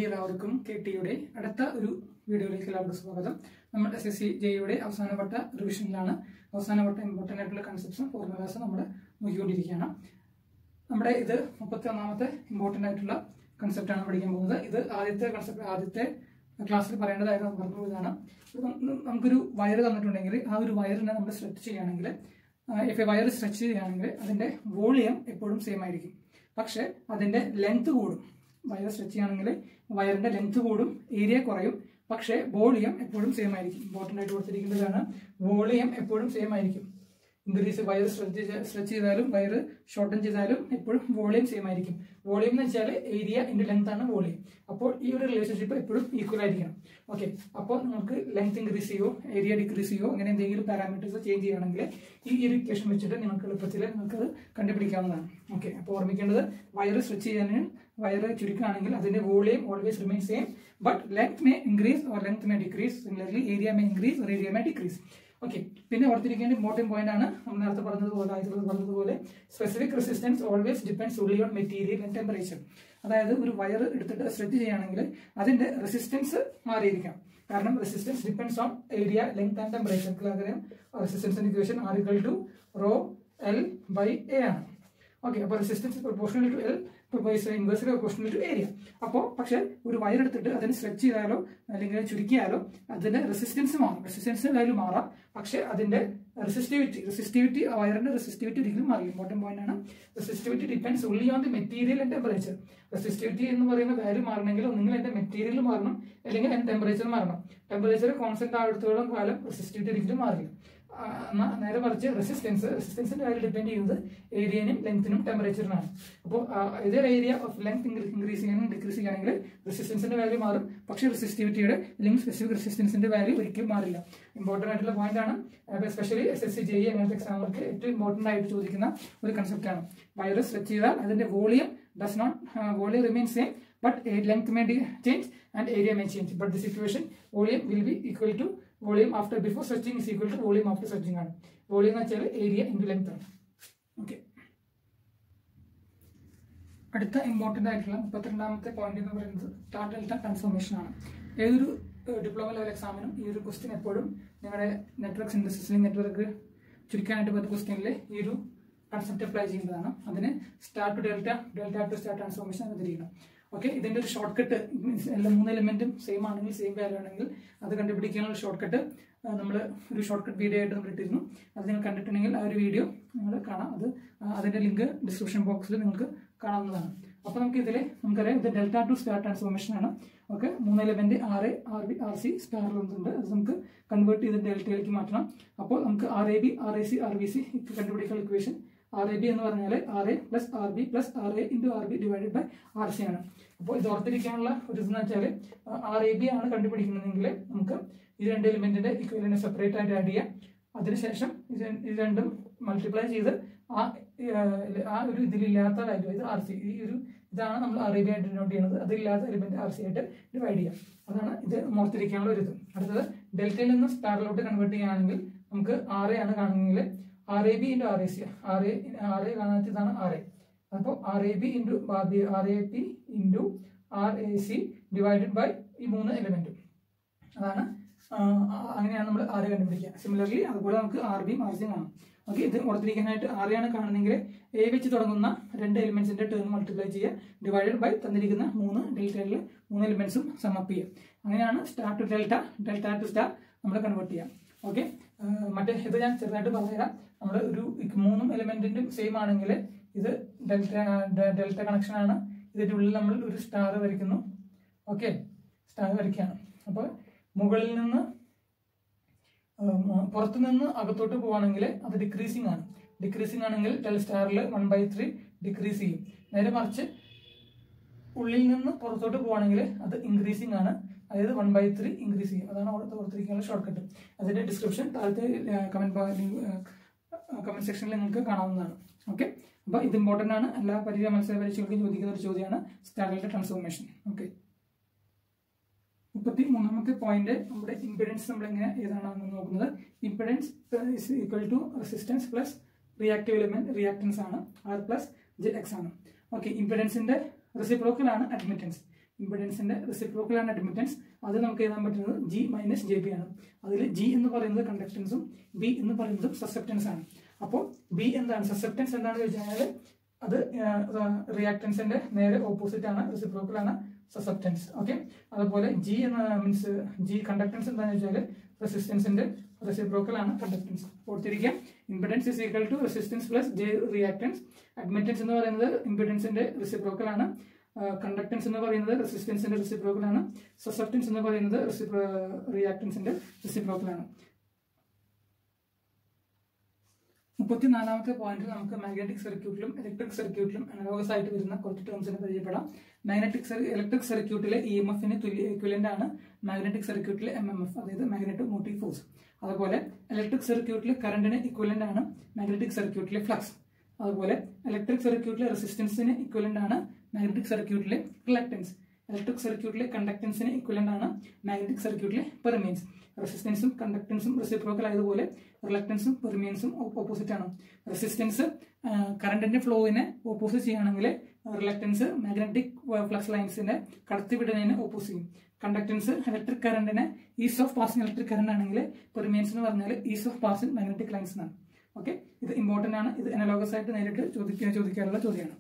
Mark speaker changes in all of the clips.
Speaker 1: കൂടി എല്ലാവർക്കും കെ ടിയുടെ അടുത്ത ഒരു വീഡിയോയിലേക്ക് എല്ലാവർക്കും സ്വാഗതം നമ്മൾ എസ് എസ് സി ജെയുടെ അവസാനവട്ട റിവിഷനിലാണ് അവസാനവട്ട ഇമ്പോർട്ടൻ്റ് ആയിട്ടുള്ള കൺസെപ്റ്റ്സും ഫോർമുലാസും നമ്മൾ നോക്കിക്കൊണ്ടിരിക്കുകയാണ് നമ്മുടെ ഇത് മുപ്പത്തി ഒന്നാമത്തെ ഇമ്പോർട്ടൻ്റ് ആയിട്ടുള്ള കൺസെപ്റ്റാണ് പഠിക്കാൻ പോകുന്നത് ഇത് ആദ്യത്തെ കൺസെപ്റ്റ് ആദ്യത്തെ ക്ലാസ്സിൽ പറയേണ്ടതായിരുന്നു നമുക്ക് പറഞ്ഞു ഇതാണ് ഇത് നം- നമുക്കൊരു വയർ തന്നിട്ടുണ്ടെങ്കിൽ ആ ഒരു വയറിനെ നമ്മൾ സ്ട്രെച്ച് ചെയ്യുകയാണെങ്കിൽ ഇഫ് എ വയർ സ്ട്രെച്ച് ചെയ്യുകയാണെങ്കിൽ അതിൻ്റെ വോളിയം എപ്പോഴും സെയിം ആയിരിക്കും പക്ഷേ അതിൻ്റെ ലെങ്ത് കൂടും വയർ സ്ട്രെച്ച് ചെയ്യുകയാണെങ്കിൽ വയറിൻ്റെ ലെങ്ത് കൂടും ഏരിയ കുറയും പക്ഷേ വോളിയം എപ്പോഴും സെയിം ആയിരിക്കും ഇമ്പോർട്ടൻ്റ് ആയിട്ട് കൊടുത്തിരിക്കുന്നതാണ് വോളിയം എപ്പോഴും സെയിം ആയിരിക്കും ഇൻക്രീസ് വയർ സ്ട്രെച്ച് സ്ട്രെച്ച് ചെയ്താലും വയർ ഷോർട്ടൻ ചെയ്താലും എപ്പോഴും വോളിയം സെയിം ആയിരിക്കും വോളിയം എന്ന് വെച്ചാൽ ഏരിയ ഇൻറ്റു ലെങ്ത് ആണ് വോളിയം അപ്പോൾ ഈ ഒരു റിലേഷൻഷിപ്പ് എപ്പോഴും ഈക്വൽ ആയിരിക്കണം ഓക്കെ അപ്പോൾ നിങ്ങൾക്ക് ലെങ്ത് ഇൻക്രീസ് ചെയ്യോ ഏരിയ ഡിക്രീസ് ചെയ്യോ അങ്ങനെ എന്തെങ്കിലും പാരാമീറ്റേഴ്സ് ചേഞ്ച് ചെയ്യുകയാണെങ്കിൽ ഈ ഒരു ഇക്വേഷൻ വെച്ചിട്ട് നിങ്ങൾക്ക് എളുപ്പത്തിൽ നിങ്ങൾക്ക് അത് കണ്ടുപിടിക്കാവുന്നതാണ് ഓക്കെ അപ്പോൾ ഓർമ്മിക്കേണ്ടത് വയർ സ്ട്രെച്ച് ചെയ്യാൻ വയർ ചുരുക്കുകയാണെങ്കിൽ അതിന്റെ volume always remain same but length may increase or length may decrease similarly area may increase or area may decrease okay പിന്നെ ഓർത്തിരിക്കേണ്ട ഇമ്പോർട്ടൻറ്റ് പോയിന്റ് ആണ് നമ്മൾ നേരത്തെ പറഞ്ഞതുപോലെ ആയിട്ടുള്ള പറഞ്ഞതുപോലെ specific resistance always depends only on material and temperature അതായത് ഒരു വയർ എടുത്തിട്ട് സ്ട്രെച്ച് ചെയ്യുകയാണെങ്കിൽ അതിന്റെ റെസിസ്റ്റൻസ് മാറിയിരിക്കാം കാരണം resistance depends on area length and temperature നമുക്കറിയാം റെസിസ്റ്റൻസിന്റെ equation R equal to rho L by A ആണ് ഓക്കെ അപ്പോൾ resistance proportional to L inversely proportional to area അപ്പോൾ പക്ഷേ ഒരു വയർ എടുത്തിട്ട് അതിന് സ്ട്രെച്ച് ചെയ്താലോ അല്ലെങ്കിൽ ചുരുക്കിയാലോ അതിന്റെ റെസിസ്റ്റൻസ് മാറും റെസിസ്റ്റൻസ് വാല്യൂ മാറാം പക്ഷേ അതിന്റെ റെസിസ്റ്റിവിറ്റി റെസിസ്റ്റിവിറ്റി വയറിന്റെ റെസിസ്റ്റിവിറ്റി ഒരിക്കലും മാറില്ല ഇമ്പോർട്ടൻറ്റ് പോയിന്റ് ആണ് resistivity depends only on the material and temperature resistivity എന്ന് പറയുന്ന വാല്യൂ മാറണമെങ്കിൽ ഒന്നുകിൽ എന്റെ മെറ്റീരിയൽ മാറണം അല്ലെങ്കിൽ എന്റെ ടെമ്പറേച്ചർ മാറണം ടെമ്പറേച്ചർ കോൺസ്റ്റന്റ് ആയിടത്തോളം കാലം റെസിസ്റ്റിവിറ്റി ഒരിക്കലും മാറില്ല ആ, എന്നാ നേരെ മറിച്ച് റെസിസ്റ്റൻസ് റെസിസ്റ്റൻസിന്റെ വാല്യൂ ഡിപ്പെൻഡ് ചെയ്യുന്നത് ഏരിയനും ലെങ്ത്തിനും ടെമ്പറേച്ചറിനാണ് അപ്പോൾ ഇതേ ഏരിയ ഓഫ് ലെങ്ത് ഇൻക്രീസ് ചെയ്യാനും ഡിക്രീസ് ചെയ്യുകയാണെങ്കിൽ റെസിസ്റ്റൻസിന്റെ വാല്യൂ മാറും പക്ഷേ റെസിസ്റ്റിവിറ്റിയുടെ അല്ലെങ്കിൽ സ്പെസിഫിക് റെസിസ്റ്റൻസിന്റെ വാല്യൂ ഒരിക്കലും മാറില്ല ഇമ്പോർട്ടന്റ് ആയിട്ടുള്ള പോയിന്റ് ആണ് especially S S C J അങ്ങനത്തെ എക്സാമുകൾക്ക് ഏറ്റവും ഇമ്പോർട്ടന്റ് ആയിട്ട് ചോദിക്കുന്ന ഒരു കൺസെപ്റ്റ് ആണ് വൈറസ് സ്ട്രെച്ച് ചെയ്താൽ അതിന്റെ volume does not volume remain same but length may change and area may change but this equation volume will be equal to volume after before stretching is equal to volume after stretching ആണ് volume എന്ന് വെച്ചാൽ area into length ആണ് okay അടുത്ത important ആയിട്ടുള്ള മുപ്പത്തിരണ്ടാമത്തെ point എന്ന് പറയുന്നത് star delta transformation ആണ് ഏതൊരു ഡിപ്ലോമ ലെവൽ എക്സാമിനും ഈ ഒരു ക്വസ്റ്റ്യൻ എപ്പോഴും നിങ്ങളുടെ നെറ്റ്വർക്ക് സിന്തസിസിൽ നെറ്റ്വർക്ക് ചുരുക്കാനായിട്ട് പറ്റുന്ന ക്വസ്റ്റ്യനിൽ ഈ ഒരു കൺസെപ്റ്റ് അപ്ലൈ ചെയ്യുന്നതാണ് അതിന് star to delta delta to star transformation എന്ന് തിരിക്കണം ഓക്കെ ഇതിന്റെ ഒരു ഷോർട്ട് കട്ട് എല്ലാ മൂന്ന് എലിമെന്റും സെയിം ആണെങ്കിൽ സെയിം വാല്യൂ ആണെങ്കിൽ അത് കണ്ടുപിടിക്കാനുള്ള ഷോർട്ട് കട്ട് നമ്മൾ ഒരു ഷോർട്ട് കട്ട് വീഡിയോ ആയിട്ട് നമ്മൾ ഇട്ടിരുന്നു അത് നിങ്ങൾ കണ്ടിട്ടുണ്ടെങ്കിൽ ആ ഒരു വീഡിയോ നിങ്ങൾ കാണാം അത് ആ, അതിന്റെ ലിങ്ക് ഡിസ്ക്രിപ്ഷൻ ബോക്സിൽ നിങ്ങൾക്ക് കാണാവുന്നതാണ് അപ്പോൾ നമുക്ക് ഇതിൽ നമുക്കറിയാം ഇത് ഡെൽറ്റ ടു സ്റ്റാർ ട്രാൻസ്ഫോർമേഷൻ ആണ് ഓക്കെ മൂന്ന് element R A R B R C star ഉണ്ട് അത് നമുക്ക് കൺവേർട്ട് ചെയ്ത് ഡെൽറ്റയിലേക്ക് മാറ്റണം അപ്പോൾ നമുക്ക് R A B R A C R B C കണ്ടുപിടിക്കാനുള്ള ഇക്വേഷൻ ആർ എ ബി എന്ന് പറഞ്ഞാൽ R A plus R B plus R A into R B divided by R C ആണ് അപ്പോൾ ഇത് ഓർത്തിരിക്കാനുള്ള ഒരു ഇതെന്ന് വെച്ചാൽ ആർ എ ബി ആണ് കണ്ടുപിടിക്കുന്നതെങ്കിൽ നമുക്ക് ഈ രണ്ട് എലിമെന്റിന്റെ ഇക്വലിനെ സെപ്പറേറ്റ് ആയിട്ട് ആഡ് ചെയ്യാം അതിനുശേഷം ഇത് ഇത് രണ്ടും മൾട്ടിപ്ലൈ ചെയ്ത് ആ ഏഹ്, ആ ഒരു ഇതിലില്ലാത്ത വാല്യൂ ഇത് ആർ സി ഈ ഒരു ഇതാണ് നമ്മൾ ആർ എ ബി ആയിട്ട് നോട്ട് ചെയ്യുന്നത് അതില്ലാത്ത എലിമെന്റ് ആർ സി ആയിട്ട് ഡിവൈഡ് ചെയ്യാം അതാണ് ഇത് ഓർത്തിരിക്കാനുള്ള ഒരു ഇത് അടുത്തത് ഡെൽറ്റയിൽ നിന്ന് സ്റ്റാറിലോട്ട് കൺവേർട്ട് ചെയ്യുകയാണെങ്കിൽ നമുക്ക് ആർ എ ആണ് കാണുമെങ്കിൽ R A B into R A C R A R A കാണാത്ത ഇതാണ് ആർ എ അപ്പോൾ R A B into R A P into R A C divided by ഈ മൂന്ന് എലിമെന്റും അതാണ് ആ, അങ്ങനെയാണ് നമ്മൾ ആർ കണ്ടുപിടിക്കുക സിമിലർലി അതുപോലെ നമുക്ക് ആർ ബിയും ആർ സിയും കാണാം ഓക്കെ ഇത് ഓർത്തിരിക്കാനായിട്ട് ആർ ആണ് കാണുന്നെങ്കിൽ എ വെച്ച് തുടങ്ങുന്ന രണ്ട് എലിമെന്റ്സിന്റെ ടേം മൾട്ടിപ്ലൈ ചെയ്യുക ഡിവൈഡഡ് ബൈ തന്നിരിക്കുന്ന മൂന്ന് ഡെൽറ്റയിലെ മൂന്ന് എലിമെന്റ്സും സമപ്പ് ചെയ്യുക അങ്ങനെയാണ് star to delta delta to star നമ്മൾ കൺവേർട്ട് ചെയ്യാം ഓക്കെ മറ്റേ ഇത് ഞാൻ ചെറുതായിട്ട് പറഞ്ഞുതരാം നമ്മൾ ഒരു മൂന്നും എലിമെന്റിന്റും സെയിം ആണെങ്കിൽ ഇത് ഡെൽറ്റ ഡെൽറ്റ കണക്ഷൻ ആണ് ഇതിന്റെ ഉള്ളിൽ നമ്മൾ ഒരു സ്റ്റാർ വരയ്ക്കുന്നു ഓക്കെ സ്റ്റാർ വരയ്ക്കുകയാണ് അപ്പോൾ മുകളിൽ നിന്ന് ഉം, പുറത്തു നിന്ന് അകത്തോട്ട് പോവാണെങ്കിൽ അത് ഡിക്രീസിങ് ആണ് ഡിക്രീസിങ് ആണെങ്കിൽ ടെൽ സ്റ്റാറിൽ വൺ ബൈ ത്രീ ഡിക്രീസ് ചെയ്യും നേരെ മറിച്ച് ഉള്ളിൽ നിന്ന് പുറത്തോട്ട് പോവാണെങ്കിൽ അത് ഇൻക്രീസിങ് ആണ് അതായത് വൺ ബൈ ത്രീ ഇൻക്രീസ് ചെയ്യും അതാണ് അവിടെ ഓർത്തിരിക്കാനുള്ള ഷോർട്ട് കട്ട് അതിന്റെ ഡിസ്ക്രിപ്ഷൻ താഴത്തെ കമന്റ് കമന്റ് സെക്ഷനിൽ നിങ്ങൾക്ക് കാണാവുന്നതാണ് ഓക്കെ അപ്പോൾ ഇത് ഇമ്പോർട്ടൻ്റ് ആണ് എല്ലാ പരിചയ മത്സര പരീക്ഷകൾക്കും ചോദിക്കുന്ന ഒരു ചോദ്യമാണ് സ്റ്റാറിലെ ട്രാൻസ്ഫോർമേഷൻ ഓക്കെ മുപ്പത്തി മൂന്നാമത്തെ പോയിന്റ് നമ്മുടെ ഇമ്പിഡൻസ് നമ്മൾ എങ്ങനെ ഏതാണെന്ന് നോക്കുന്നത് impedance is equal to resistance plus reactive element reactance ആണ് ആർ പ്ലസ് ജെ എക്സ് ആണ് ഓക്കെ ഇമ്പിഡൻസിന്റെ റെസിപ്രോക്കൽ ആണ് അഡ്മിറ്റൻസ് ഇമ്പിഡൻസിന്റെ റെസിപ്രോക്കൽ ആണ് അഡ്മിറ്റൻസ് അത് നമുക്ക് എഴുതാൻ പറ്റുന്നത് ജി മൈനസ് ജെ ബി ആണ് അതിൽ ജി എന്ന് പറയുന്നത് കണ്ടക്ടൻസും ബി എന്ന് പറയുന്നത് സസെപ്റ്റൻസ് ആണ് അപ്പോൾ ബി എന്താണ് സസെപ്റ്റൻസ് എന്താണെന്ന് ചോദിച്ചു കഴിഞ്ഞാൽ അത് റിയാക്ടൻസിന്റെ നേരെ ഓപ്പോസിറ്റ് ആണ് റെസിപ്രോക്കൽ ആണ് സസെപ്റ്റൻസ് ഓക്കെ അതുപോലെ ജി എന്ന മീൻസ് ജി കണ്ടക്ടൻസ് എന്താണെന്ന് വെച്ചാൽ റെസിസ്റ്റൻസിന്റെ റെസിപ്രോക്കൽ ആണ് കണ്ടക്ടൻസ് ഓർത്തിരിക്കാം impedance is equal to resistance plus J reactance admittance എന്ന് പറയുന്നത് ഇമ്പിഡൻസിന്റെ റെസിപ്രോക്കൽ ആണ് കണ്ടക്ടൻസ് എന്ന് പറയുന്നത് റെസിസ്റ്റൻസിന്റെ റെസിപ്രോക്കൽ ആണ് സസെപ്റ്റൻസ് എന്ന് പറയുന്നത് റിയാക്ടൻസിന്റെ റെസിപ്രോക്കൽ ആണ് മുപ്പത്തിനാലാമത്തെ പോയിന്റിൽ നമുക്ക് മാഗ്നറ്റിക് സർക്യൂട്ടിലും ഇലക്ട്രിക് സർക്യൂട്ടിലും അനലോഗസ് ആയിട്ട് വരുന്ന കുറച്ച് ടേംസിനെ പരിചയപ്പെടാം മാഗ്നറ്റിക് ഇലക്ട്രിക് സർക്യൂട്ടിലെ ഇ എം എഫിന് തുല്യ ഇക്വലന്റ് ആണ് മാഗ്നറ്റിക് സർക്യൂട്ടിലെ എം എം എഫ് അതായത് മാഗ്നറ്റിക് മോട്ടീവ് ഫോഴ്സ് അതുപോലെ ഇലക്ട്രിക് സർക്യൂട്ടിലെ കറണ്ടിന് ഇക്വലന്റ് ആണ് മാഗ്നറ്റിക് സർക്യൂട്ടിലെ ഫ്ലക്സ് അതുപോലെ ഇലക്ട്രിക് സർക്യൂട്ടിലെ റെസിസ്റ്റൻസിന് ഇക്വലന്റ് ആണ് മാഗ്നറ്റിക് സർക്യൂട്ടിലെ റിലക്ടൻസ് ഇലക്ട്രിക് സർക്യൂട്ടിലെ കണ്ടക്ടൻസിന് ഇക്വലന്റ് ആണ് മാഗ്നറ്റിക് സർക്യൂട്ടിലെ പെർമീൻസ് റെസിസ്റ്റൻസും കണ്ടക്ടൻസും റെസിപ്രോക്കൽ ആയതുപോലെ റിലക്ടൻസും പെർമിയൻസും ഓപ്പോസിറ്റ് ആണ് റെസിസ്റ്റൻസ് കറണ്ടിന്റെ ഫ്ലോവിനെ ഓപ്പോസിറ്റ് ചെയ്യുകയാണെങ്കിൽ റിലക്ടൻസ് മാഗ്നറ്റിക് ഫ്ലക്സ് ലൈൻസിന്റെ കടത്തിവിടുന്നതിന് ഓപ്പോസ് ചെയ്യും conductance electric കറണ്ടിനെ ease of passing electric current ആണെങ്കിൽ പെർമിയൻസ് എന്ന് പറഞ്ഞാൽ ease of passing magnetic lines എന്നാണ് ഓക്കെ ഇത് ഇമ്പോർട്ടന്റ് ആണ് ഇത് അനലോഗസ് ആയിട്ട് നേരിട്ട് ചോദിക്കുക ചോദിക്കാറുള്ള ചോദ്യമാണ്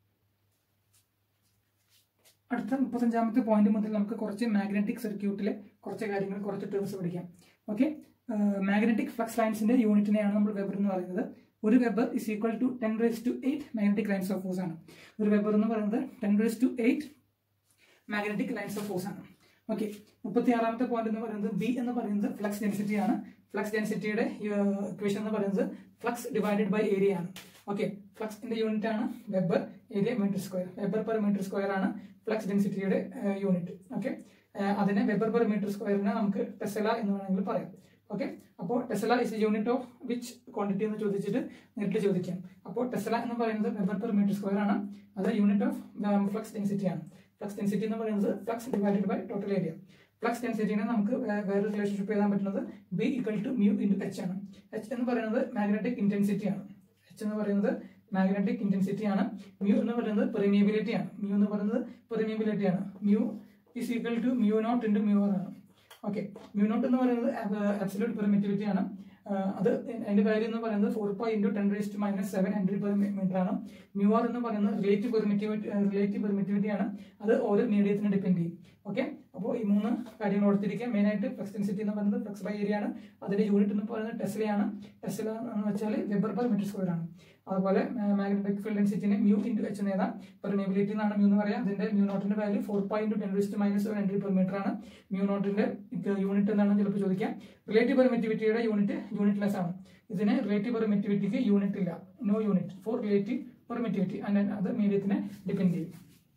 Speaker 1: അടുത്ത മുപ്പത്തഞ്ചാമത്തെ പോയിന്റ് മുതൽ നമുക്ക് കുറച്ച് മാഗ്നറ്റിക് സർക്യൂട്ടിലെ കുറച്ച് കാര്യങ്ങൾ കുറച്ച് ടേംസ് പഠിക്കാം ഓക്കെ മാഗ്നറ്റിക് ഫ്ലക്സ് ലൈൻസിന്റെ യൂണിറ്റിനെയാണ് നമ്മൾ വെബർ എന്ന് പറയുന്നത് ഒരു weber is equal to ten raise to eight magnetic lines of force ആണ് ഒരു വെബർ എന്ന് പറയുന്നത് ten raise to eight magnetic lines of force ആണ് ഓക്കെ മുപ്പത്തി ആറാമത്തെ പോയിന്റ് എന്ന് പറയുന്നത് ബി എന്ന് പറയുന്നത് ഫ്ലക്സ് ഡെൻസിറ്റി ആണ് ഫ്ലക്സ് ഡെൻസിറ്റിയുടെ ഇക്വേഷൻ എന്ന് പറയുന്നത് ഫ്ലക്സ് ഡിവൈഡഡ് ബൈ ഏരിയ ആണ് ഓക്കെ ഫ്ലക്സിന്റെ യൂണിറ്റ് ആണ് weber area metre square weber per metre square ആണ് ഫ്ലക്സ് ഡെൻസിറ്റിയുടെ യൂണിറ്റ് ഓക്കെ അതിനെ വെബർ പെർ മീറ്റർ സ്ക്വയറിനെ നമുക്ക് ടെസല എന്ന് വേണമെങ്കിൽ പറയാം ഓക്കെ അപ്പോൾ tesla is unit of which quantity എന്ന് ചോദിച്ചിട്ട് നേരിട്ട് ചോദിക്കാം അപ്പോൾ ടെസല എന്ന് പറയുന്നത് വെബർ പെർ മീറ്റർ സ്ക്വയർ ആണ് അത് യൂണിറ്റ് ഓഫ് ഫ്ലക്സ് ഡെൻസിറ്റി ആണ് ഫ്ലക്സ് ഡെൻസിറ്റി എന്ന് പറയുന്നത് flux divided by total area flux ഡെൻസിറ്റിനെ നമുക്ക് വേറെ റിലേഷൻഷിപ്പ് എഴുതാൻ പറ്റുന്നത് B equal to mu into H ആണ് എച്ച് എന്ന് പറയുന്നത് മാഗ്നറ്റിക് ഇന്റൻസിറ്റി ആണ് എച്ച് എന്ന് പറയുന്നത് മാഗ്നറ്റിക് ഇന്റൻസിറ്റി ആണ് മ്യൂ എന്ന് പറയുന്നത് പെർമിയബിലിറ്റി ആണ് മ്യൂ എന്ന് പറയുന്നത് പെർമിയബിലിറ്റി ആണ് mu is equal to mu naught into mu R ആണ് ഓക്കെ മ്യൂ നോട്ട് എന്ന് പറയുന്നത് അബ്സല്യൂട്ട് പെർമിറ്റിവിറ്റി ആണ് അത് അതിന്റെ വാല്യൂ എന്ന് പറയുന്നത് four pi into ten raised minus seven hundred per metre ആണ് മ്യൂ ആർ എന്ന് പറയുന്നത് റിലേറ്റീവ് പെർമിറ്റിവിറ്റി റിലേറ്റീവ് പെർമിറ്റിവിറ്റി ആണ് അത് ഓരോ മീഡിയത്തിനെ ഡിപ്പെൻഡ് ചെയ്യും ഓക്കെ അപ്പോൾ ഈ മൂന്ന് കാര്യങ്ങൾ ഓർത്തിരിക്കുക മെയിൻ ആയിട്ട് ഫ്ലക്സ് ഡെൻസിറ്റി എന്ന് പറയുന്നത് ഫ്ലക്സ് ബൈ ഏരിയ ആണ് അതിന്റെ യൂണിറ്റ് എന്ന് പറയുന്നത് ടെസ്ലയാണ് ടെസ്ല എന്ന് വെച്ചാൽ വെബർ പെർ മീറ്റർ സ്ക്വയർ ആണ് അതുപോലെ മാഗ്നറ്റിക് ഫീൽഡ് ഡെൻസിറ്റിനെ മ്യൂ ഇൻറ്റു എച്ച് എന്ന് എഴുതാം പെർമിയബിലിറ്റി എന്നാണ് മ്യൂ എന്ന് പറയാം അതിന്റെ മ്യൂ നോട്ടിന്റെ value four point into ten raised minus seven hundred per metre ആണ് മ്യൂ നോട്ടിന്റെ യൂണിറ്റ് എന്താണെന്ന് ചിലപ്പോൾ ചോദിക്കാം റിലേറ്റീവ് പെർമിറ്റിവിറ്റിയുടെ യൂണിറ്റ് യൂണിറ്റ് ലെസ് ആണ് ഇതിന് റിലേറ്റീവ് പെർമിറ്റിവിറ്റിക്ക് യൂണിറ്റ് ഇല്ല no unit for relative permittivity അത് മീഡിയത്തിനെ ഡിപ്പെൻഡ് ചെയ്യും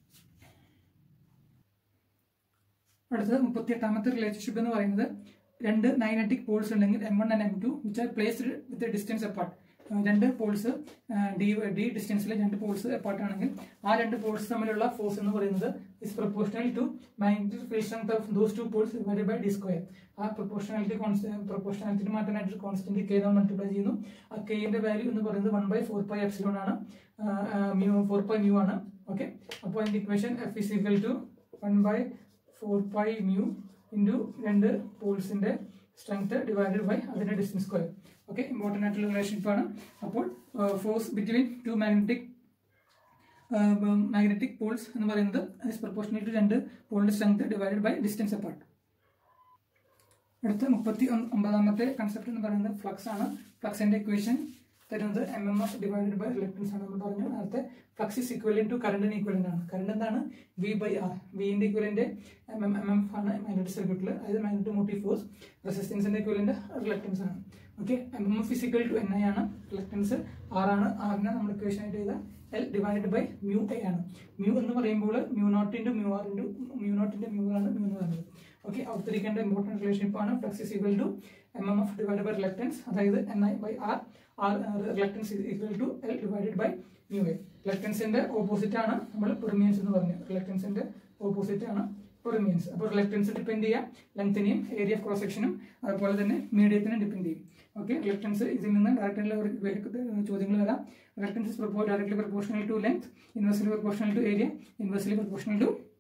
Speaker 1: അടുത്തത് മുപ്പത്തി എട്ടാമത്തെ റിലേഷൻഷിപ്പ് എന്ന് പറയുന്നത് രണ്ട് നൈനറ്റിക് പോൾസ് ഉണ്ടെങ്കിൽ M one and M two which are placed with distance apart രണ്ട് പോൾസ് ഡി ഡി ഡിസ്റ്റൻസിൽ രണ്ട് പോൾസ് അപ്പാർട്ട് ആണെങ്കിൽ ആ രണ്ട് പോൾസ് തമ്മിലുള്ള ഫോഴ്സ് എന്ന് പറയുന്നത് is proportional to magnetic field strength of those two poles divided by D square ആ പ്രൊപ്പോർഷണാലിറ്റി പ്രൊപ്പോർഷണാലിറ്റി മാറ്റാനായിട്ട് കോൺസ്റ്റന്റ് കെ നമ്മൾ മൾട്ടിപ്ലൈ ചെയ്യുന്നു ആ കെയുടെ വാല്യൂ എന്ന് പറയുന്നത് one by four pi epsilon ആണ് മ്യൂ ഫോർ പൈ മ്യൂ ആണ് ഓക്കെ അപ്പോൾ അതിന്റെ equation F is equal to one by four pi mu into രണ്ട് പോൾസിന്റെ സ്ട്രെങ്ത് ഡിവൈഡഡ് ബൈ അതിന്റെ ഡിസ്റ്റൻസ് സ്ക്വയർ ഓക്കെ ഇമ്പോർട്ടൻ്റ് ആയിട്ടുള്ള റിലേഷൻഷിപ്പ് ആണ് അപ്പോൾ force between two magnetic magnetic poles എന്ന് പറയുന്നത് ഇസ് പ്രൊപ്പോർഷണൽ ടു രണ്ട് പോളിന്റെ strength divided by distance apart അടുത്ത മുപ്പത്തി ഒമ്പതാമത്തെ കൺസെപ്റ്റ് എന്ന് പറയുന്നത് ഫ്ലക്സ് ആണ് ഫ്ലക്സിന്റെ ഇക്വേഷൻ തരുന്നത് M M F divided by reluctance ആണ് നമ്മൾ പറഞ്ഞു നേരത്തെ ഫ്ലക്സ് ഇസ് ഇക്വലൻ ടു കറണ്ടിന് ഇക്വലന്റ് ആണ് കറണ്ട് എന്താണ് വി ബൈ ആർ വിന്റെ equivalent M M M F ആണ് മാഗ്നറ്റിക് സർക്യൂട്ടിൽ അതായത് മാഗ്നറ്റിക് മോട്ടീവ് ഫോഴ്സ് റെസിസ്റ്റൻസിന്റെ ഇക്വലന്റ് റിലക്ടൻസ് ആണ് okay M M F physical to N I ആണ് റിലക്ടൻസ് ആർ ആണ് ആറിനെ നമ്മൾ ഇക്വേഷൻ ആയിട്ട് ചെയ്ത L divided by mu A ആണ് മ്യൂ എന്ന് പറയുമ്പോൾ mu naught into mu R into mu നോട്ടിന്റെ മ്യൂ ആണ് മ്യൂ എന്ന് പറയുന്നത് ഓക്കെ ഓർത്തിരിക്കേണ്ട ഇമ്പോർട്ടൻറ്റ് റിലേഷൻഷിപ്പ് ആണ് flux is equal to M M F divide by reluctance അതായത് N I by R R reluctance equal to L divided by mu A റിലക്ടൻസിന്റെ opposite ആണ് നമ്മൾ പെർമിയൻസ് എന്ന് പറഞ്ഞത് റിലക്ടൻസിന്റെ ഓപ്പോസിറ്റ് ആണ് പെർമിയൻസ് അപ്പോൾ റിലക്ടൻസ് ഡിപ്പെൻഡ് ചെയ്യാം ലെങ്തിനെയും ഏരിയ ഓഫ് ക്രോസ് സെക്ഷനും അതുപോലെ തന്നെ മീഡിയത്തിനും ഡിപ്പെൻഡ് ചെയ്യും ഓക്കെ റിലക്ടൻസ് ഇതിൽ നിന്ന് ഡയറക്റ്റ് ചോദ്യങ്ങൾ വരാം reluctance directly proportional to length inversely proportional to area inversely proportional to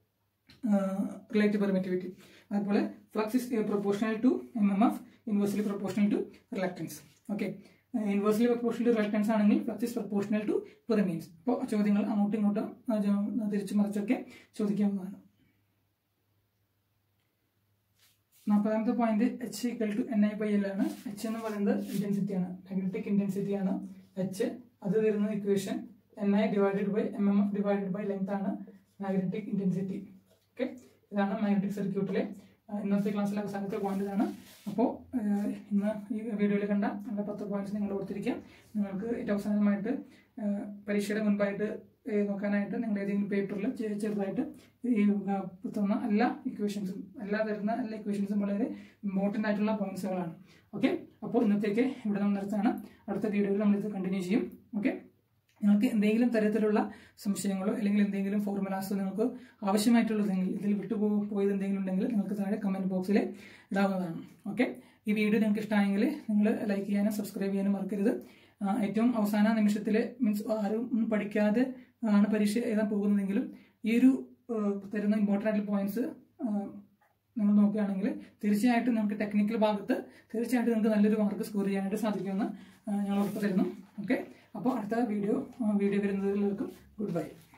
Speaker 1: relative permittivity അതുപോലെ flux is proportional to M M F inversely proportional to reluctance okay inversely proportional to reluctance ആണെങ്കിൽ flux is proportional to permeance അപ്പോൾ ചോദ്യങ്ങൾ അങ്ങോട്ടും ഇങ്ങോട്ടും ആ, ജ- തിരിച്ചു മറിച്ചൊക്കെ ചോദിക്കാവുന്നതാണ് നാൽപ്പതാമത്തെ point H equal to N I by L ആണ് എച്ച് എന്ന് പറയുന്നത് ഇന്റൻസിറ്റി ആണ് മാഗ്നറ്റിക് ഇന്റൻസിറ്റി ആണ് എച്ച് അത് വരുന്ന equation N I divided by M M F divided by length ആണ് മാഗ്നറ്റിക് ഇന്റൻസിറ്റി ഓക്കെ ഇതാണ് മാഗ്നറ്റിക് സർക്യൂട്ടിലെ ആ, ഇന്നത്തെ ക്ലാസ്സിലെ അവസാനത്തെ പോയിന്റ് ഇതാണ് അപ്പോൾ ഇന്ന് ഈ വീഡിയോയിൽ കണ്ട നല്ല പത്ത് പോയിന്റ്സ് നിങ്ങൾ കൊടുത്തിരിക്കാം നിങ്ങൾക്ക് ഏറ്റവും അവസാനമായിട്ട് ആ, പരീക്ഷയുടെ മുൻപായിട്ട് ഏ, നോക്കാനായിട്ട് നിങ്ങൾ ഏതെങ്കിലും പേപ്പറിൽ ചെറുതായിട്ട് ഈ ആ, തന്ന എല്ലാ ഇക്വേഷൻസും എല്ലാ തരുന്ന എല്ലാ ഇക്വേഷൻസും വളരെ ഇമ്പോർട്ടൻ്റ് ആയിട്ടുള്ള പോയിന്റ്സുകളാണ് ഓക്കെ അപ്പോൾ ഇന്നത്തേക്ക് ഇവിടെ നമ്മൾ നിർത്തുകയാണ് അടുത്ത വീഡിയോയിൽ നമ്മളിത് കണ്ടിന്യൂ ചെയ്യും ഓക്കെ നിങ്ങൾക്ക് എന്തെങ്കിലും തരത്തിലുള്ള സംശയങ്ങളോ അല്ലെങ്കിൽ എന്തെങ്കിലും ഫോർമുലാസോ നിങ്ങൾക്ക് ആവശ്യമായിട്ടുള്ളതെങ്കിൽ ഇതിൽ വിട്ടുപോ പോയത് എന്തെങ്കിലും ഉണ്ടെങ്കിൽ നിങ്ങൾക്ക് താഴെ കമൻറ്റ് ബോക്സിൽ ഇടാവുന്നതാണ് ഓക്കെ ഈ വീഡിയോ നിങ്ങൾക്ക് ഇഷ്ടമായെങ്കിൽ നിങ്ങൾ ലൈക്ക് ചെയ്യാനും സബ്സ്ക്രൈബ് ചെയ്യാനും മറക്കരുത് ആ, ഏറ്റവും അവസാന നിമിഷത്തിൽ മീൻസ് ആരും ഒന്നും പഠിക്കാതെ ആണ് പരീക്ഷ എഴുതാൻ പോകുന്നതെങ്കിലും ഈ ഒരു ആ, തരുന്ന ഇമ്പോർട്ടൻ്റ് ആയിട്ടുള്ള പോയിന്റ്സ് നിങ്ങൾ നോക്കുകയാണെങ്കിൽ തീർച്ചയായിട്ടും നിങ്ങൾക്ക് ടെക്നിക്കൽ ഭാഗത്ത് തീർച്ചയായിട്ടും നിങ്ങൾക്ക് നല്ലൊരു മാർക്ക് സ്കോർ ചെയ്യാനായിട്ട് സാധിക്കുമെന്ന് ആ, ഞങ്ങൾ ഉറപ്പ് തരുന്നു ഓക്കെ അപ്പോൾ അടുത്ത വീഡിയോ വീഡിയോ വരുന്നതിലേക്കും ഗുഡ് ബൈ